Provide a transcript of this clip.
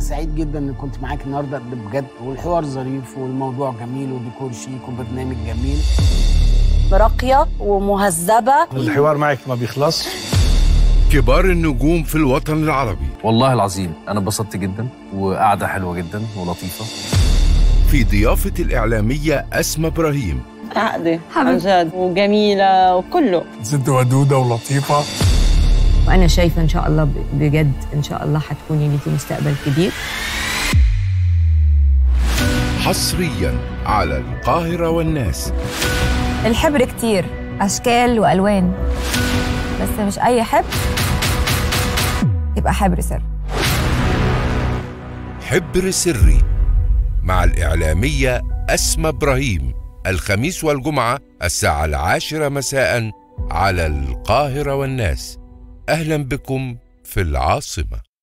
سعيد جدا ان كنت معاك النهارده ده بجد والحوار ظريف والموضوع جميل وديكور شيك وبرنامج جميل راقيه ومهذبه الحوار معك ما بيخلص كبار النجوم في الوطن العربي والله العظيم انا اتبسطت جدا وقعده حلوه جدا ولطيفه في ضيافة الإعلامية أسمى إبراهيم عقدة عن جد وجميلة وكله ست ودودة ولطيفة وانا شايفه ان شاء الله ب- بجد ان شاء الله هتكوني ليكي مستقبل كبير حصريا على القاهرة والناس الحبر كتير أشكال وألوان بس مش أي حبر يبقى حبر سر حبر سري مع الإعلامية أسمى إبراهيم الخميس والجمعة الساعة العاشرة مساء على القاهرة والناس أهلا بكم في العاصمة